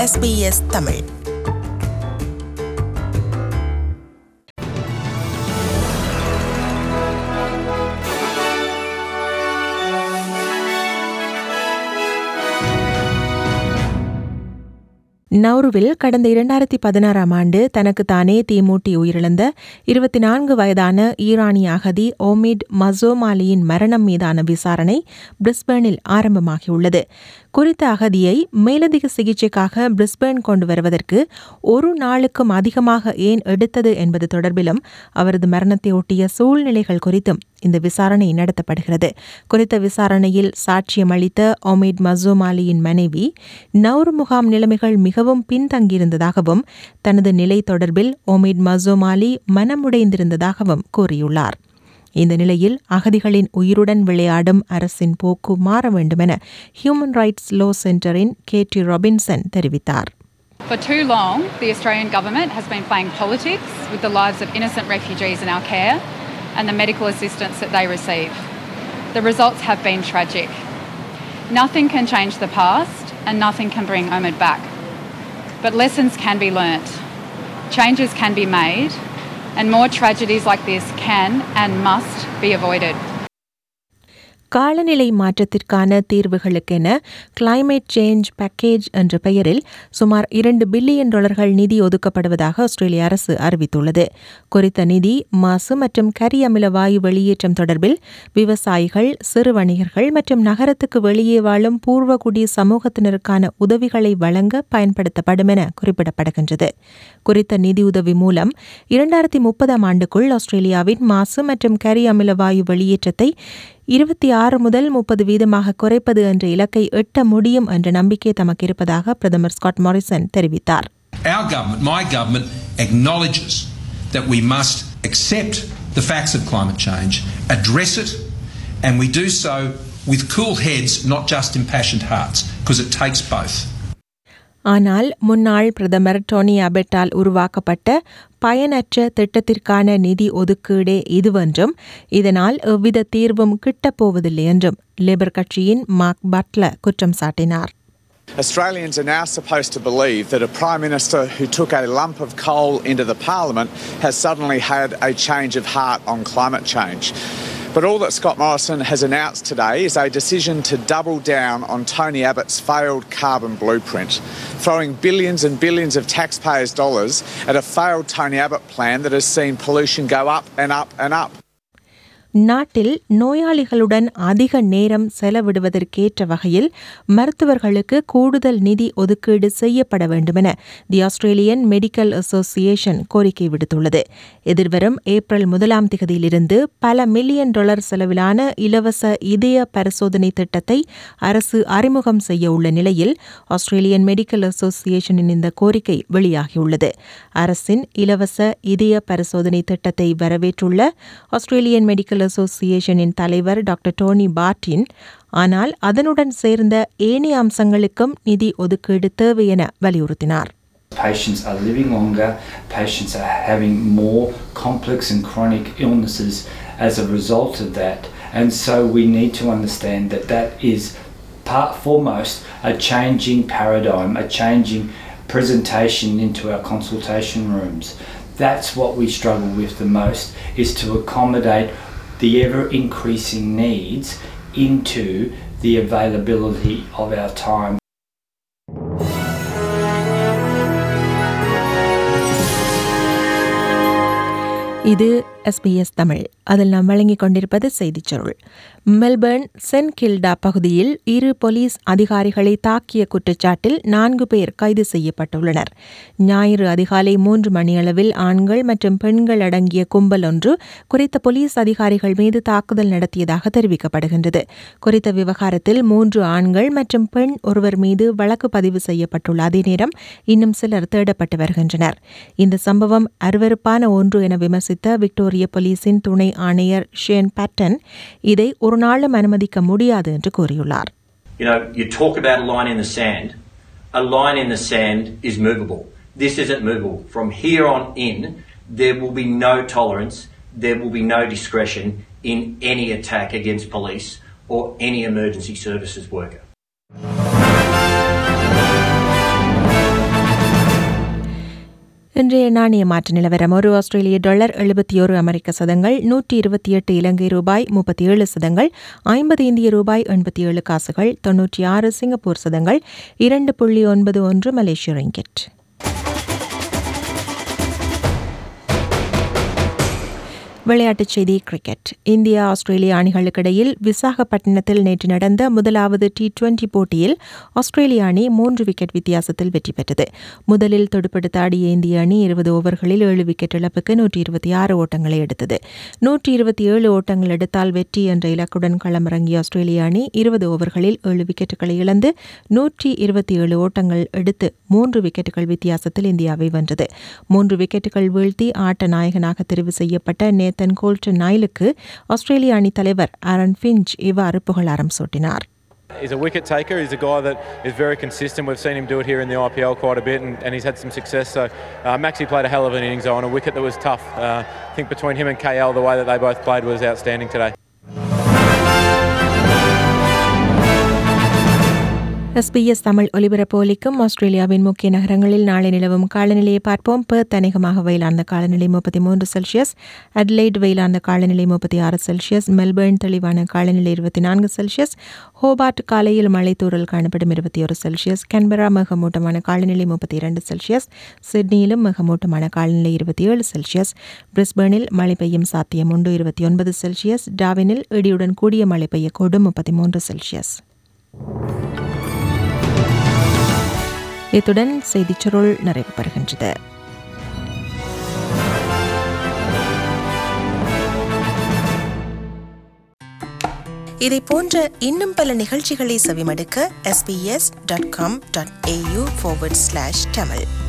SBS Tamil நௌருவில் கடந்த இரண்டாயிரத்தி பதினாறாம் ஆண்டு தனக்கு தானே தீமூட்டி உயிரிழந்த இருபத்தி நான்கு வயதான ஈரானிய அகதி ஓமிட் மசோமாலியின் மரணம் மீதான விசாரணை பிரிஸ்பேனில் ஆரம்பமாகியுள்ளது குறித்த அகதியை மேலதிக சிகிச்சைக்காக பிரிஸ்பேன் கொண்டு வருவதற்கு ஒரு நாளுக்கும் அதிகமாக ஏன் எடுத்தது என்பது தொடர்பிலும் அவரது மரணத்தை ஒட்டிய சூழ்நிலைகள் குறித்தும் இந்த விசாரணை நடத்தப்படுகிறது குறித்த விசாரணையில் சாட்சியம் அளித்த ஒமிட் மசோமாலியின் மனைவி நௌரு முகாம் நிலைமைகள் மிகவும் பின்தங்கியிருந்ததாகவும் தனது நிலை தொடர்பில் ஒமிட் மசோமாலி மனமுடைந்திருந்ததாகவும் கூறியுள்ளார் இந்த நிலையில் அகதிகளின் உயிருடன் விளையாடும் அரசின் போக்கு மாற வேண்டுமென ஹியூமன் ரைட்ஸ் லோ சென்டரின் கே டி ராபின்சன் தெரிவித்தார் For too long, the Australian government has been playing politics with the lives of innocent refugees in our care and the medical assistance that they receive. The results have been tragic. Nothing can change the past and nothing can bring Omid back. But lessons can be learnt, changes can be made, and more tragedies like this can and must be avoided. காலநிலை மாற்றத்திற்கான தீர்வுகளுக்கென climate change package என்ற பெயரில் சுமார் இரண்டு billion டாலர்கள் நிதி ஒதுக்கப்படுவதாக ஆஸ்திரேலிய அரசு அறிவித்துள்ளது குறித்த நிதி மாசு மற்றும் கரி அமில வாயு வெளியேற்றம் தொடர்பில் விவசாயிகள் சிறு வணிகர்கள் மற்றும் நகரத்துக்கு வெளியே வாழும் பூர்வகுடி சமூகத்தினருக்கான உதவிகளை வழங்க பயன்படுத்தப்படும் என குறிப்பிடப்படுகின்றது குறித்த நிதியுதவி மூலம் இரண்டாயிரத்தி முப்பதாம் ஆண்டுக்குள் ஆஸ்திரேலியாவின் மாசு மற்றும் கரி அமில வாயு வெளியேற்றத்தை இருபத்தி ஆறு முதல் முப்பது வீதமாக குறைப்பது என்ற இலக்கை எட்ட முடியும் என்ற நம்பிக்கை தமக்கு இருப்பதாக பிரதமர் ஸ்காட் மாரிசன் தெரிவித்தார் Our government, my government, acknowledges that we must accept the facts of climate change, address it, and we do so with cool heads, not just impassioned hearts, because it takes both. ஆனால் முன்னாள் பிரதமர் டோனி அபெட்டால் உருவாக்கப்பட்ட பயனற்ற திட்டத்திற்கான நிதி ஒதுக்கீடே இதுவென்றும் இதனால் எவ்வித தீர்வும் கிட்டப்போவதில்லை என்றும் லேபர் கட்சியின் மார்க் பட்லர் குற்றம் சாட்டினார் Australians are now supposed to believe that a Prime Minister who took a lump of coal into the Parliament has suddenly had a change of heart on climate change. But all that Scott Morrison has announced today is a decision to double down on Tony Abbott's failed carbon blueprint, throwing billions and billions of taxpayers' dollars at a failed Tony Abbott plan that has seen pollution go up and up and up. நாட்டில் நோயாளிகளுடன் அதிக நேரம் செலவிடுவதற்கேற்ற வகையில் மருத்துவர்களுக்கு கூடுதல் நிதி ஒதுக்கீடு செய்யப்பட வேண்டுமென தி ஆஸ்திரேலியன் மெடிக்கல் அசோசியேஷன் கோரிக்கை விடுத்துள்ளது எதிர்வரும் ஏப்ரல் முதலாம் திகதியிலிருந்து பல மில்லியன் டாலர் செலவிலான இலவச இதய பரிசோதனை திட்டத்தை அரசு அறிமுகம் செய்ய உள்ள நிலையில் ஆஸ்திரேலியன் மெடிக்கல் அசோசியேஷனின் இந்த கோரிக்கை வெளியாகியுள்ளது அரசின் இலவச இதய பரிசோதனை திட்டத்தை வரவேற்றுள்ள ஆஸ்திரேலியன் மெடிக்கல் அசோசியேஷனின் தலைவர் டாக்டர் டோனி பார்டின் ஆனால் அதனுடன் சேர்ந்த ஏனைய அம்சங்களுக்கும் நிதி ஒதுக்கீடு தேவை என வலியுறுத்தினார் Patients are living longer, patients are having more complex and chronic illnesses as a result of that. And so we need to understand that that is part foremost a changing paradigm, a changing presentation into our consultation rooms. That's what we struggle with the most is to accommodate the ever increasing needs into the availability of our time. இது SBS Tamil அதில் நாம் வழங்கிக் கொண்டிருப்பது செய்திச் சுருள் Melbourne send கில்டா பகுதியில் இரு police அதிகாரிகளை தாக்கிய குற்றச்சாட்டில் நான்கு பேர் கைது செய்யப்பட்டுள்ளனர் ஞாயிறு அதிகாலை மூன்று மணியளவில் ஆண்கள் மற்றும் பெண்கள் அடங்கிய கும்பல் ஒன்று குறித்த போலீஸ் அதிகாரிகள் மீது தாக்குதல் நடத்தியதாக தெரிவிக்கப்படுகின்றது குறித்த விவகாரத்தில் மூன்று ஆண்கள் மற்றும் பெண் ஒருவர் மீது வழக்கு பதிவு செய்யப்பட்டுள்ள அதே நேரம் இன்னும் சிலர் தேடப்பட்டு வருகின்றனர் இந்த சம்பவம் அருவருப்பான ஒன்று என விமர்சித்த விக்டோரிய போலீசின் துணை ஆணையர் ஷேன் பேட்டன் இதை ஒரு நாளும் அனுமதிக்க முடியாது என்று கூறியுள்ளார் You know, you talk about a line in the sand. A line in the sand is movable. This isn't movable. From here on in, there will be no tolerance, there will be no discretion in any attack against police or any emergency services worker. இன்றைய நாணய மாற்று நிலவரம் ஒரு ஆஸ்திரேலிய dollar எழுபத்தி ஒரு அமெரிக்க சதங்கள் நூற்றி இருபத்தி எட்டு இலங்கை ரூபாய் முப்பத்தி ஏழு சதங்கள் ஐம்பது இந்திய ரூபாய் எண்பத்தி ஏழு காசுகள் தொன்னூற்றி ஆறு சிங்கப்பூர் சதங்கள் இரண்டு புள்ளி ஒன்பது ஒன்று மலேசிய ரிங்கெட் விளையாட்டுச் செய்தி கிரிக்கெட் இந்தியா ஆஸ்திரேலிய அணிகளுக்கிடையில் விசாகப்பட்டினத்தில் நேற்று நடந்த முதலாவது டி டுவெண்டி போட்டியில் ஆஸ்திரேலிய அணி மூன்று விக்கெட் வித்தியாசத்தில் வெற்றி பெற்றது முதலில் தொடுப்படுத்த ஆடிய இந்திய அணி இருபது ஓவர்களில் ஏழு விக்கெட் இழப்புக்கு நூற்றி இருபத்தி ஆறு ஓட்டங்களை எடுத்தது நூற்றி இருபத்தி ஏழு ஓட்டங்கள் எடுத்தால் வெற்றி என்ற இலக்குடன் களமிறங்கிய ஆஸ்திரேலிய அணி இருபது ஓவர்களில் ஏழு விக்கெட்டுகளை இழந்து நூற்றி இருபத்தி ஏழு ஓட்டங்கள் எடுத்து மூன்று விக்கெட்டுகள் வித்தியாசத்தில் இந்தியாவை வென்றது மூன்று விக்கெட்டுகள் வீழ்த்தி ஆட்ட நாயகனாக தெரிவு செய்யப்பட்ட நேத்தன் கோல்டன் நாயிலுக்கு ஆஸ்திரேலிய அணித் தலைவர் ஆரன் ஃபிஞ்ச் இவ்வாறு புகழாரம் சூட்டினார் He's a wicket taker. He's a guy that is very consistent. We've seen him do it here in the IPL quite a bit, and, and he's had some success. So uh, Maxi played a hell of an innings on a wicket that was tough. Uh, I think between him and KL, the way that they both played was outstanding today. SBS Tamil ஒலிபரப்பு ஒலிக்கும் ஆஸ்திரேலியாவின் முக்கிய நகரங்களில் நாளை நிலவும் காலநிலையை பார்ப்போம் Perth அநேகமாக வெயிலார்ந்த காலநிலை முப்பத்தி மூன்று செல்சியஸ் அட்லைட் வெயிலார்ந்த காலநிலை முப்பத்தி ஆறு செல்சியஸ் மெல்பர்ன் தெளிவான காலநிலை இருபத்தி நான்கு செல்சியஸ் ஹோபார்ட் காலையில் மழை தூறல் காணப்படும் இருபத்தி ஒரு செல்சியஸ் கேன்பரா மிகமூட்டமான காலநிலை முப்பத்தி இரண்டு செல்சியஸ் சிட்னியிலும் மிகமூட்டமான காலநிலை இருபத்தி ஏழு செல்சியஸ் பிரிஸ்பர்னில் மழை பெய்யும் சாத்தியம் உண்டு இருபத்தி ஒன்பது செல்சியஸ் டாவினில் இடியுடன் கூடிய மழை பெய்யக்கூடும் முப்பத்தி மூன்று செல்சியஸ் இத்துடன் செய்திச் சுருள் நிறைவு பெறுகின்றது இதை போன்ற இன்னும் பல நிகழ்ச்சிகளை செவிமடுக்க sbs.com.au forward slash tamil